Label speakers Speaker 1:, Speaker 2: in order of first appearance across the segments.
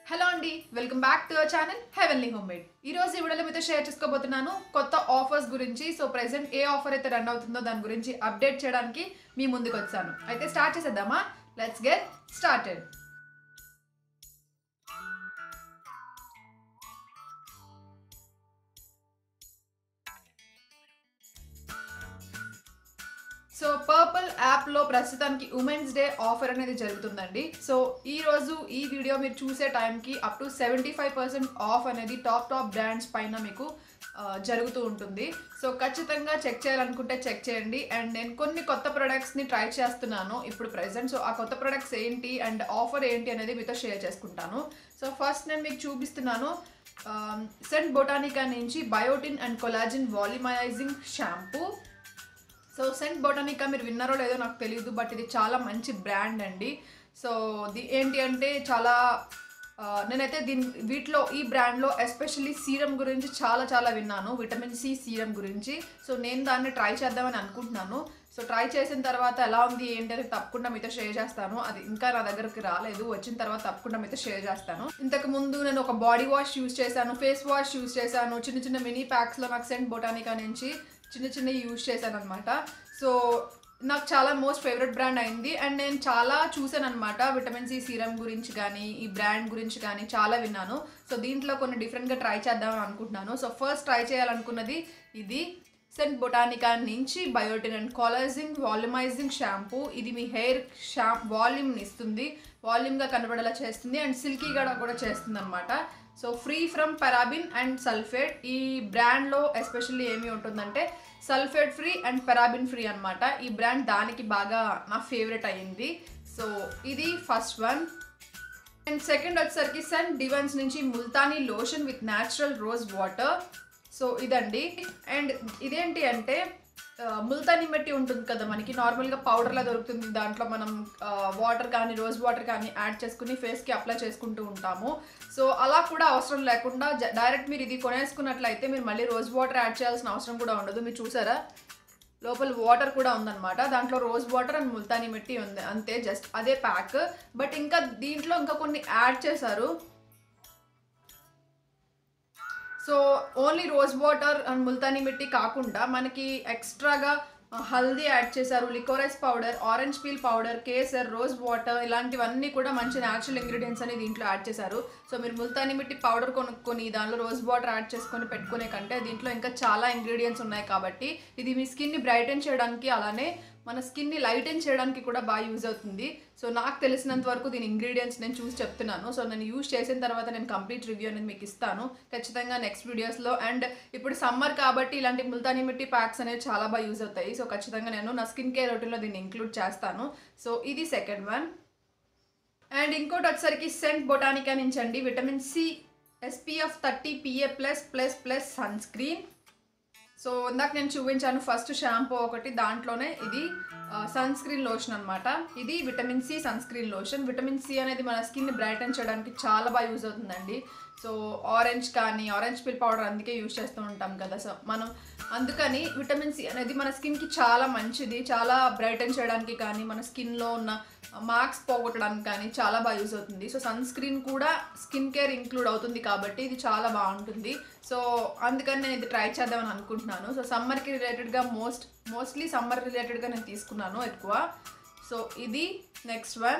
Speaker 1: hello అండి welcome back to our channel heavenly homemade ఈ రోజు ఈ వీడియోలో మీతో షేర్ చేసుకోబోతున్నాను కొత్త ఆఫర్స్ గురించి సో ప్రెసెంట్ ఏ ఆఫర్ అయితే రన్ అవుతుందో దాని గురించి అప్డేట్ చేయడానికి మీ ముందుకు వచ్చాను అయితే స్టార్ట్ చేసేద్దామా let's get started so purple యాప్లో ప్రస్తుతానికి ఉమెన్స్ డే ఆఫర్ అనేది జరుగుతుందండి సో ఈ రోజు ఈ వీడియో మీరు చూసే టైంకి up to seventy five percent off అనేది టాప్ టాప్ బ్రాండ్స్ పైన మీకు ఆ, జరుగుతూ ఉంటుంది సో ఖచ్చితంగా చెక్ చేయాలనుకుంటే చెక్ చేయండి అండ్ నేను కొన్ని కొత్త ప్రొడక్ట్స్ని ట్రై చేస్తున్నాను ఇప్పుడు ప్రెసెంట్ సో ఆ కొత్త ప్రొడక్ట్స్ ఏంటి అండ్ ఆఫర్ ఏంటి అనేది మీతో షేర్ చేసుకుంటాను సో ఫస్ట్ నేను మీకు చూపిస్తున్నాను సెంట్ బొటానికా నుంచి biotin and collagen volumizing shampoo so Saint Botanica మీరు విన్నారో లేదో నాకు తెలియదు బట్ ఇది చాలా మంచి బ్రాండ్ అండి సో ది ఏంటి అంటే చాలా ఆ, నేనైతే దీని వీటిలో ఈ బ్రాండ్లో ఎస్పెషల్లీ సీరం గురించి చాలా చాలా విన్నాను విటమిన్ సి సీరం గురించి సో నేను దాన్ని ట్రై చేద్దామని అనుకుంటున్నాను సో ట్రై చేసిన తర్వాత ఎలా ఉంది ఏంటి అనేది తప్పకుండా మీతో షేర్ చేస్తాను అది ఇంకా నా దగ్గరికి రాలేదు వచ్చిన తర్వాత తప్పకుండా మీతో షేర్ చేస్తాను ఇంతకు ముందు నేను ఒక బాడీ వాష్ యూస్ చేశాను ఫేస్ వాష్ యూస్ చేశాను చిన్న చిన్న మినీ ప్యాక్స్లో నాకు సెంట్ బొటానికా నుంచి చిన్న చిన్న యూజ్ చేశాను అనమాట సో నాకు చాలా మోస్ట్ ఫేవరెట్ బ్రాండ్ అయింది అండ్ నేను చాలా చూసాను అనమాట విటమిన్ సి సీరం గురించి కానీ ఈ బ్రాండ్ గురించి కానీ చాలా విన్నాను సో దీంట్లో కొన్ని డిఫరెంట్గా ట్రై చేద్దామని అనుకుంటున్నాను సో ఫస్ట్ ట్రై చేయాలనుకున్నది ఇది సెంట్ బొటానికా నుంచి biotin and collagen volumizing shampoo ఇది మీ హెయిర్ షా వాల్యూమ్ని ఇస్తుంది వాల్యూమ్గా కనబడేలా చేస్తుంది అండ్ సిల్కీగా కూడా చేస్తుంది అనమాట so free from paraben and sulphate ఈ బ్రాండ్లో ఎస్పెషల్లీ ఏమి ఉంటుందంటే sulphate free and paraben free అన్నమాట ఈ బ్రాండ్ దానికి బాగా నా ఫేవరెట్ అయ్యింది సో ఇది ఫస్ట్ వన్ అండ్ సెకండ్ వచ్చేసరికి సన్ డివన్స్ నుంచి Multani lotion with natural rose water so ఇదండి అండ్ ఇదేంటి అంటే ఆ, ముల్తానీ మట్టి ఉంటుంది కదా మనకి నార్మల్గా పౌడర్లా దొరుకుతుంది దాంట్లో మనం వాటర్ కానీ రోజ్ వాటర్ కానీ యాడ్ చేసుకుని ఫేస్కి అప్లై చేసుకుంటూ ఉంటాము సో అలా కూడా అవసరం లేకుండా జ- డైరెక్ట్ మీరు ఇది కొనేసుకున్నట్లయితే మీరు మళ్ళీ రోజ్ వాటర్ యాడ్ చేయాల్సిన అవసరం కూడా ఉండదు మీరు చూసారా లోపల వాటర్ కూడా ఉందన్నమాట దాంట్లో rose water and Multani mitti ఉంది అంతే జస్ట్ అదే ప్యాక్ బట్ ఇంకా దీంట్లో ఇంకా కొన్ని యాడ్ చేశారు so only rose water and Multani mitti కాకుండా మనకి ఎక్స్ట్రాగా ఆ, హల్దీ యాడ్ చేశారు licorice powder orange peel powder kesar rose water ఇలాంటివన్నీ కూడా మంచి న్యాచురల్ ఇంగ్రీడియంట్స్ అని దీంట్లో యాడ్ చేశారు సో మీరు ముల్తానీ మిట్టి పౌడర్ కొనుక్కొని దానిలో రోజ్ వాటర్ యాడ్ చేసుకొని పెట్టుకునే కంటే దీంట్లో ఇంకా చాలా ఇంగ్రీడియంట్స్ ఉన్నాయి కాబట్టి ఇది మీ స్కిన్ని బ్రైటన్ చేయడానికి అలానే మన స్కిన్ని లైటన్ చేయడానికి కూడా బాగా యూజ్ అవుతుంది సో నాకు తెలిసినంత వరకు దీని ఇంగ్రీడియంట్స్ నేను చూసి చెప్తున్నాను సో నేను యూజ్ చేసిన తర్వాత నేను కంప్లీట్ రివ్యూ అనేది మీకు ఇస్తాను ఖచ్చితంగా నెక్స్ట్ వీడియోస్లో అండ్ ఇప్పుడు సమ్మర్ కాబట్టి ఇలాంటి ముల్తానీ మిట్టి ప్యాక్స్ అనేవి చాలా బాగా యూజ్ అవుతాయి సో ఖచ్చితంగా నేను నా స్కిన్ కేర్ రొటీన్లో దీన్ని ఇంక్లూడ్ చేస్తాను సో ఇది సెకండ్ వన్ అండ్ ఇంకోటి వచ్చేసరికి సెంట్ బొటానికా నుంచి అండి vitamin C SPF thirty PA plus plus plus sunscreen so ఇందాక నేను చూపించాను ఫస్ట్ షాంపూ ఒకటి దాంట్లోనే ఇది సన్ స్క్రీన్ లోషన్ అనమాట ఇది vitamin C sun screen lotion vitamin C అనేది మన స్కిన్ బ్రైటన్ చేయడానికి చాలా బాగా యూజ్ అవుతుందండి సో ఆరెంజ్ కానీ ఆరెంజ్ పిల్ పౌడర్ అందుకే యూజ్ చేస్తూ ఉంటాం కదా సో మనం అందుకని విటమిన్ సి అనేది మన స్కిన్కి చాలా మంచిది చాలా బ్రైటన్ చేయడానికి కానీ మన స్కిన్లో ఉన్న మార్క్స్ పోగొట్టడానికి కానీ చాలా బాగా యూజ్ అవుతుంది సో సన్ స్క్రీన్ కూడా స్కిన్ కేర్ ఇంక్లూడ్ అవుతుంది కాబట్టి ఇది చాలా బాగుంటుంది సో అందుకని నేను ఇది ట్రై చేద్దామని అనుకుంటున్నాను సో సమ్మర్కి రిలేటెడ్గా మోస్ట్ మోస్ట్లీ సమ్మర్ రిలేటెడ్గా నేను తీసుకున్నాను ఎక్కువ సో ఇది నెక్స్ట్ వన్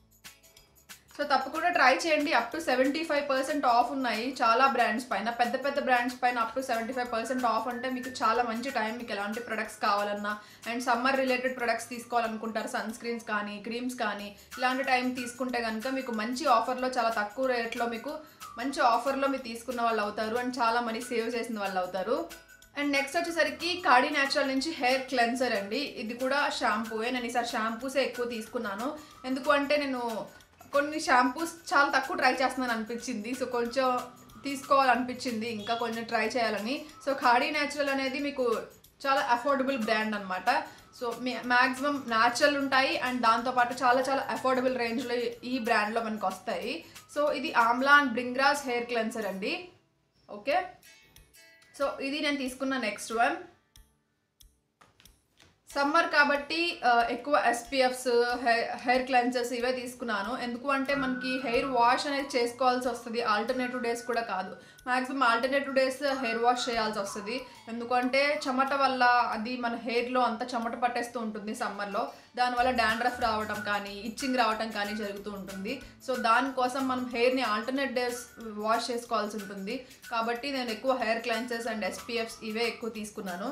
Speaker 1: సో తప్పకుండా ట్రై చేయండి up to seventy five percent off ఉన్నాయి చాలా బ్రాండ్స్ పైన పెద్ద పెద్ద బ్రాండ్స్ పైన up to seventy five percent off అంటే మీకు చాలా మంచి టైం మీకు ఎలాంటి ప్రొడక్ట్స్ కావాలన్నా అండ్ సమ్మర్ రిలేటెడ్ ప్రొడక్ట్స్ తీసుకోవాలనుకుంటారు సన్ స్క్రీన్స్ కానీ క్రీమ్స్ కానీ ఇలాంటి టైం తీసుకుంటే కనుక మీకు మంచి ఆఫర్లో చాలా తక్కువ రేట్లో మీకు మంచి ఆఫర్లో మీరు తీసుకున్న వాళ్ళు అవుతారు అండ్ చాలా మనీ సేవ్ చేసిన వాళ్ళు అవుతారు అండ్ నెక్స్ట్ వచ్చేసరికి కాడి న్యాచురల్ నుంచి హెయిర్ క్లెన్సర్ అండి ఇది కూడా షాంపూయే నేను ఈసారి షాంపూసే ఎక్కువ తీసుకున్నాను ఎందుకు అంటే నేను కొన్ని షాంపూస్ చాలా తక్కువ ట్రై చేస్తున్నాను అనిపించింది సో కొంచెం తీసుకోవాలనిపించింది ఇంకా కొంచెం ట్రై చేయాలని సో ఖాడీ న్యాచురల్ అనేది మీకు చాలా అఫోర్డబుల్ బ్రాండ్ అనమాట సో మ్యాక్సిమం న్యాచురల్ ఉంటాయి అండ్ దాంతోపాటు చాలా చాలా అఫోర్డబుల్ రేంజ్లో ఈ బ్రాండ్లో మనకు వస్తాయి సో ఇది amla and bhringraj hair cleanser అండి ఓకే సో ఇది నేను తీసుకున్న నెక్స్ట్ వన్ సమ్మర్ కాబట్టి ఆ, ఎక్కువ ఎస్పీఎఫ్స్ హెయిర్ క్లెన్సర్స్ ఇవే తీసుకున్నాను ఎందుకు అంటే మనకి హెయిర్ వాష్ అనేది చేసుకోవాల్సి వస్తుంది ఆల్టర్నేటివ్ డేస్ కూడా కాదు maximum alternative days hair wash చేయాల్సి వస్తుంది ఎందుకంటే చెమట వల్ల అది మన హెయిర్లో అంతా చెమట పట్టేస్తూ ఉంటుంది సమ్మర్లో దానివల్ల డాండ్రఫ్ రావడం కానీ ఇచ్చింగ్ రావడం కానీ జరుగుతూ ఉంటుంది సో దానికోసం మనం హెయిర్ని ఆల్టర్నేట్ డేస్ వాష్ చేసుకోవాల్సి ఉంటుంది కాబట్టి నేను ఎక్కువ హెయిర్ క్లెన్సర్స్ అండ్ ఎస్పీఎఫ్స్ ఇవే ఎక్కువ తీసుకున్నాను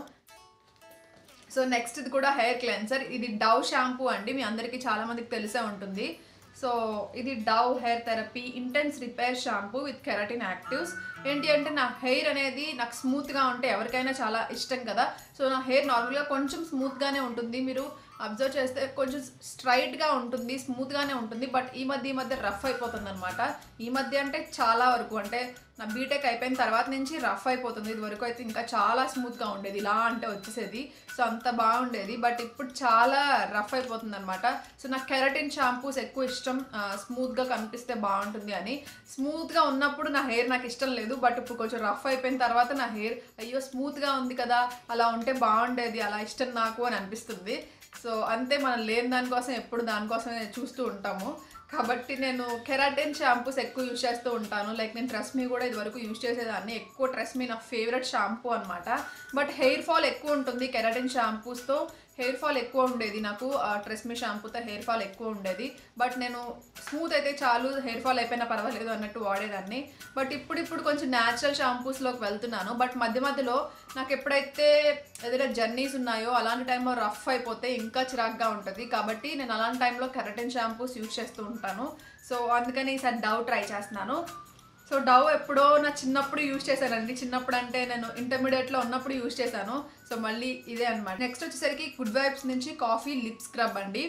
Speaker 1: సో నెక్స్ట్ ఇది కూడా హెయిర్ క్లెన్సర్ ఇది డవ్ షాంపూ అండి మీ అందరికీ చాలా మందికి తెలిసే ఉంటుంది సో ఇది Dove hair therapy intense repair shampoo with keratin actives ఏంటి అంటే నా హెయిర్ అనేది నాకు స్మూత్గా ఉంటే ఎవరికైనా చాలా ఇష్టం కదా సో నా హెయిర్ నార్మల్గా కొంచెం స్మూత్గానే ఉంటుంది మీరు అబ్జర్వ్ చేస్తే కొంచెం స్ట్రైట్గా ఉంటుంది స్మూత్గానే ఉంటుంది బట్ ఈ మధ్య ఈ మధ్య రఫ్ అయిపోతుంది అనమాట ఈ మధ్య అంటే చాలా వరకు అంటే నా బీటెక్ అయిపోయిన తర్వాత నుంచి రఫ్ అయిపోతుంది ఇది వరకు అయితే ఇంకా చాలా స్మూత్గా ఉండేది ఇలా అంటే వచ్చేసేది సో అంత బాగుండేది బట్ ఇప్పుడు చాలా రఫ్ అయిపోతుంది అనమాట సో నాకు కెరటిన్ షాంపూస్ ఎక్కువ ఇష్టం స్మూత్గా కనిపిస్తే బాగుంటుంది అని స్మూత్గా ఉన్నప్పుడు నా హెయిర్ నాకు ఇష్టం లేదు బట్ ఇప్పుడు కొంచెం రఫ్ అయిపోయిన తర్వాత నా హెయిర్ అయ్యో స్మూత్గా ఉంది కదా అలా ఉంటే బాగుండేది అలా ఇష్టం నాకు అని అనిపిస్తుంది సో అంతే మనం లేని దానికోసం ఎప్పుడు దానికోసమే చూస్తూ ఉంటాము కాబట్టి నేను కెరాటిన్ షాంపూస్ ఎక్కువ యూజ్ చేస్తూ ఉంటాను లైక్ నేను ట్రెస్మీ కూడా ఇదివరకు యూజ్ చేసేదాన్ని ఎక్కువ ట్రెస్మీ నా ఫేవరెట్ షాంపూ అనమాట బట్ హెయిర్ ఫాల్ ఎక్కువ ఉంటుంది కెరాటిన్ షాంపూస్తో హెయిర్ ఫాల్ ఎక్కువ ఉండేది నాకు ట్రెస్మీ షాంపూతో హెయిర్ ఫాల్ ఎక్కువ ఉండేది బట్ నేను స్మూత్ అయితే చాలు హెయిర్ ఫాల్ అయిపోయినా పర్వాలేదు అన్నట్టు వాడేదాన్ని బట్ ఇప్పుడు ఇప్పుడు కొంచెం న్యాచురల్ షాంపూస్లోకి వెళ్తున్నాను బట్ మధ్య మధ్యలో నాకు ఎప్పుడైతే ఏదైనా జర్నీస్ ఉన్నాయో అలాంటి టైంలో రఫ్ అయిపోతే ఇంకా చిరాగ్గా ఉంటుంది కాబట్టి నేను అలాంటి టైంలో కెరటిన్ షాంపూస్ యూజ్ చేస్తూ ఉంటాను సో అందుకని ఈసారి డవ్ ట్రై చేస్తున్నాను సో డవ్ ఎప్పుడో నా చిన్నప్పుడు యూజ్ చేశానండి చిన్నప్పుడు అంటే నేను ఇంటర్మీడియట్లో ఉన్నప్పుడు యూజ్ చేశాను సో మళ్ళీ ఇదే అనమాట నెక్స్ట్ వచ్చేసరికి గుడ్ వైబ్స్ నుంచి కాఫీ లిప్ స్క్రబ్ అండి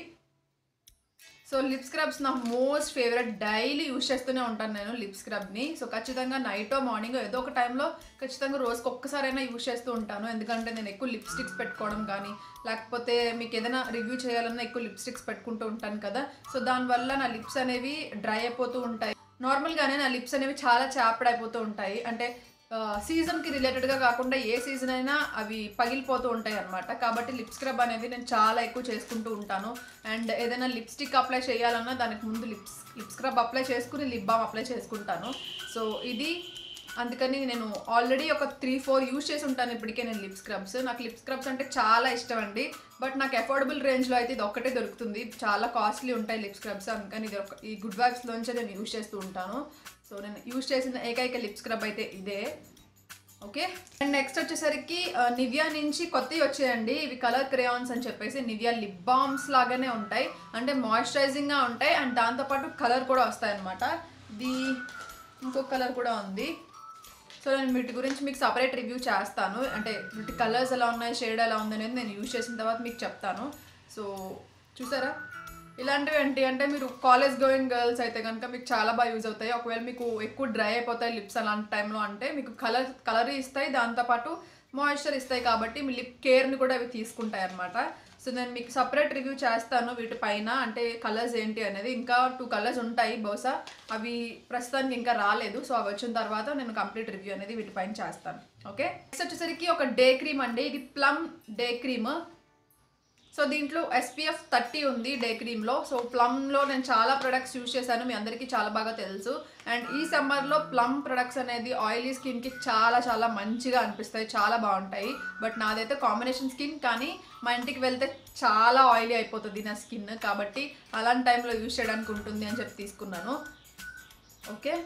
Speaker 1: సో లిప్ స్క్రబ్స్ నా మోస్ట్ ఫేవరెట్ డైలీ యూజ్ చేస్తూనే ఉంటాను నేను లిప్ స్క్రబ్ని సో ఖచ్చితంగా నైటో మార్నింగ్ ఏదో ఒక టైంలో ఖచ్చితంగా రోజుకి ఒక్కసారైనా యూజ్ చేస్తూ ఉంటాను ఎందుకంటే నేను ఎక్కువ లిప్స్టిక్స్ పెట్టుకోవడం కానీ లేకపోతే మీకు ఏదైనా రివ్యూ చేయాలన్నా ఎక్కువ లిప్స్టిక్స్ పెట్టుకుంటూ ఉంటాను కదా సో దానివల్ల నా లిప్స్ అనేవి డ్రై అయిపోతూ ఉంటాయి నార్మల్గానే నా లిప్స్ అనేవి చాలా చాపడ్ అయిపోతూ ఉంటాయి అంటే సీజన్కి రిలేటెడ్గా కాకుండా ఏ సీజన్ అయినా అవి పగిలిపోతూ ఉంటాయి అనమాట కాబట్టి లిప్ స్క్రబ్ అనేది నేను చాలా ఎక్కువ చేసుకుంటూ ఉంటాను అండ్ ఏదైనా లిప్స్టిక్ అప్లై చేయాలన్నా దానికి ముందు లిప్స్ లిప్ స్క్రబ్ అప్లై చేసుకుని లిప్ బామ్ అప్లై చేసుకుంటాను సో ఇది అందుకని నేను ఆల్రెడీ ఒక త్రీ ఫోర్ యూజ్ చేసి ఉంటాను ఇప్పటికే నేను లిప్ స్క్రబ్స్ నాకు లిప్ స్క్రబ్స్ అంటే చాలా ఇష్టం అండి బట్ నాకు అఫోర్డబుల్ రేంజ్లో అయితే ఇది ఒక్కటే దొరుకుతుంది చాలా కాస్ట్లీ ఉంటాయి లిప్ స్క్రబ్స్ అందుకని ఇది ఒక ఈ గుడ్ వైబ్స్లోంచే నేను యూజ్ చేస్తూ ఉంటాను సో నేను యూజ్ చేసిన ఏకైక లిప్ స్క్రబ్ అయితే ఇదే ఓకే అండ్ నెక్స్ట్ వచ్చేసరికి నివియా నుంచి కొత్తవి వచ్చాయండి ఇవి కలర్ క్రేయాన్స్ అని చెప్పేసి నివియా లిప్ బామ్స్ లాగానే ఉంటాయి అంటే మాయిశ్చరైజింగ్గా ఉంటాయి అండ్ దాంతోపాటు కలర్ కూడా వస్తాయి అనమాట ఇది ఇంకొక కలర్ కూడా ఉంది సో నేను వీటి గురించి మీకు సపరేట్ రివ్యూ చేస్తాను అంటే వీటి కలర్స్ ఎలా ఉన్నాయి షేడ్ ఎలా ఉంది అనేది నేను యూజ్ చేసిన తర్వాత మీకు చెప్తాను సో చూసారా ఇలాంటివి ఏంటి అంటే మీరు కాలేజ్ గోయింగ్ గర్ల్స్ అయితే కనుక మీకు చాలా బాగా యూజ్ అవుతాయి ఒకవేళ మీకు ఎక్కువ డ్రై అయిపోతాయి లిప్స్ అలాంటి టైంలో అంటే మీకు కలర్ కలర్ ఇస్తాయి దాంతోపాటు మాయిశ్చర్ ఇస్తాయి కాబట్టి మీ లిప్ కేర్ని కూడా అవి తీసుకుంటాయి అనమాట సో నేను మీకు సపరేట్ రివ్యూ చేస్తాను వీటిపైన అంటే కలర్స్ ఏంటి అనేది ఇంకా టూ కలర్స్ ఉంటాయి బహుశా అవి ప్రస్తుతానికి ఇంకా రాలేదు సో అవి వచ్చిన తర్వాత నేను కంప్లీట్ రివ్యూ అనేది వీటిపైన చేస్తాను ఓకే నెక్స్ట్ వచ్చేసరికి ఒక డే క్రీమ్ అండి ఇది ప్లమ్ డే క్రీమ్ సో దీంట్లో ఎస్పీఎఫ్ థర్టీ ఉంది డే క్రీమ్లో సో ప్లమ్లో నేను చాలా ప్రొడక్ట్స్ యూజ్ చేశాను మీ అందరికీ చాలా బాగా తెలుసు అండ్ ఈ సమ్మర్లో ప్లమ్ ప్రొడక్ట్స్ అనేది ఆయిలీ స్కిన్కి చాలా చాలా మంచిగా అనిపిస్తాయి చాలా బాగుంటాయి బట్ నాదైతే కాంబినేషన్ స్కిన్ కానీ మా ఇంటికి వెళ్తే చాలా ఆయిలీ అయిపోతుంది నా స్కిన్ కాబట్టి అలాంటి టైంలో యూజ్ చేయడానికి ఉంటుంది అని చెప్పి తీసుకున్నాను ఓకే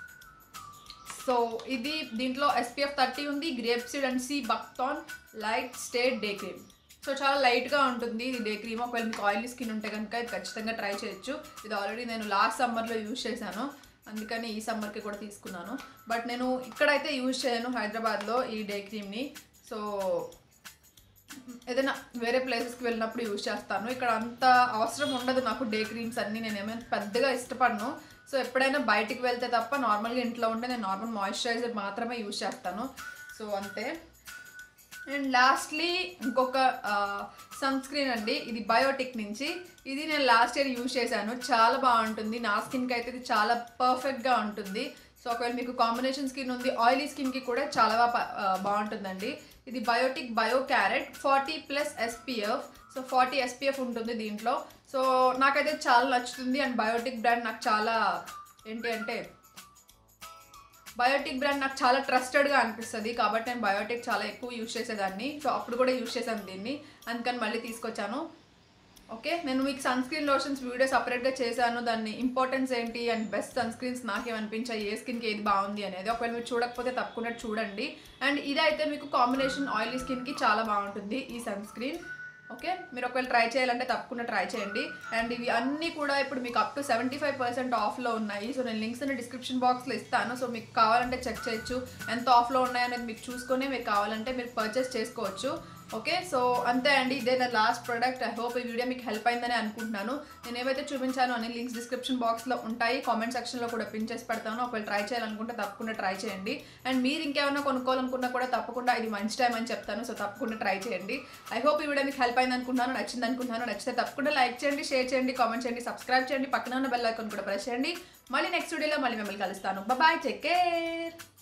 Speaker 1: సో ఇది దీంట్లో ఎస్పీఎఫ్ థర్టీ ఉంది grape seed and sea buckthorn light state day cream so చాలా లైట్గా ఉంటుంది ఇది డే క్రీమ్ ఒకవేళ మీకు ఆయిలీ స్కిన్ ఉంటే కనుక ఇది ఖచ్చితంగా ట్రై చేయొచ్చు ఇది ఆల్రెడీ నేను లాస్ట్ సమ్మర్లో యూజ్ చేశాను అందుకని ఈ సమ్మర్కి కూడా తీసుకున్నాను బట్ నేను ఇక్కడైతే యూజ్ చేయను హైదరాబాద్లో ఈ డే క్రీమ్ని సో ఏదైనా వేరే ప్లేసెస్కి వెళ్ళినప్పుడు యూజ్ చేస్తాను ఇక్కడ అంత అవసరం ఉండదు నాకు డే క్రీమ్స్ అన్నీ నేను ఏమైనా పెద్దగా ఇష్టపడను సో ఎప్పుడైనా బయటికి వెళ్తే తప్ప నార్మల్గా ఇంట్లో ఉంటే నేను నార్మల్ మాయిశ్చరైజర్ మాత్రమే యూజ్ చేస్తాను సో అంతే అండ్ లాస్ట్లీ ఇంకొక సన్ స్క్రీన్ అండి ఇది బయోటిక్ నుంచి ఇది నేను లాస్ట్ ఇయర్ యూజ్ చేశాను చాలా బాగుంటుంది నా స్కిన్కి అయితే ఇది చాలా పర్ఫెక్ట్గా ఉంటుంది సో ఒకవేళ మీకు కాంబినేషన్ స్కిన్ ఉంది ఆయిలీ స్కిన్కి కూడా చాలా బాగా ప- ఆ, బాగుంటుందండి ఇది Biotique bio carrot forty plus SPF so forty SPF ఉంటుంది దీంట్లో సో నాకైతే చాలా నచ్చుతుంది అండ్ బయోటిక్ బ్రాండ్ నాకు చాలా ఏంటి అంటే బయోటిక్ బ్రాండ్ నాకు చాలా ట్రస్టెడ్గా అనిపిస్తుంది కాబట్టి నేను బయోటిక్ చాలా ఎక్కువ యూజ్ చేసేదాన్ని సో అప్పుడు కూడా యూజ్ చేశాను దీన్ని అందుకని మళ్ళీ తీసుకొచ్చాను ఓకే నేను మీకు సన్ స్క్రీన్ లోషన్స్ వీడియో సపరేట్గా చేశాను దాన్ని ఇంపార్టెన్స్ ఏంటి అండ్ బెస్ట్ సన్ స్క్రీన్స్ నాకేమనిపించాయి ఏ స్కిన్కి ఏది బాగుంది అనేది ఒకవేళ మీరు చూడకపోతే తప్పకుండా చూడండి అండ్ ఇదైతే మీకు కాంబినేషన్ ఆయిలీ స్కిన్కి చాలా బాగుంటుంది ఈ సన్ స్క్రీన్ ఓకే మీరు ఒకవేళ ట్రై చేయాలంటే తప్పకుండా ట్రై చేయండి అండ్ ఇవి అన్నీ కూడా ఇప్పుడు మీకు up to seventy five percent ఆఫ్లో ఉన్నాయి సో నేను లింక్స్ అన్ని డిస్క్రిప్షన్ బాక్స్లో ఇస్తాను సో మీకు కావాలంటే చెక్ చేయొచ్చు ఎంత ఆఫ్లో ఉన్నాయనేది మీకు చూసుకొని మీరు కావాలంటే మీరు పర్చేస్ చేసుకోవచ్చు ఓకే సో అంతే అండి ఇదే నా లాస్ట్ ప్రోడక్ట్ ఐ హోప్ ఈ వీడియో మీకు హెల్ప్ అయిందని అనుకుంటున్నాను నేను ఏవైతే చూపించానో అన్ని లింక్స్ డిస్క్రిప్షన్ బాక్స్లో ఉంటాయి కామెంట్ సెక్షన్లో కూడా పిన్ చేసి పెడతాను ఒకవేళ ట్రై చేయాలనుకుంటే తప్పకుండా ట్రై చేయండి అండ్ మీరు ఇంకేమైనా కొనుక్కోవాలనుకున్నా కూడా తప్పకుండా ఇది మంచి టైం అని చెప్తాను సో తప్పకుండా ట్రై చేయండి ఐ హోప్ ఈ వీడియో మీకు హెల్ప్ అయింది అనుకుంటున్నాను నచ్చింది అనుకుంటున్నాను నచ్చితే తప్పకుండా లైక్ చేయండి షేర్ చేయండి కామెంట్ చేయండి సబ్స్క్రైబ్ చేయండి పక్కన ఉన్న బెల్ ఐకాన్ కూడా ప్రెస్ చేయండి మళ్ళీ నెక్స్ట్ వీడియోలో మళ్ళీ మిమ్మల్ని కలుస్తాను బాయ్ టేక్ కేర్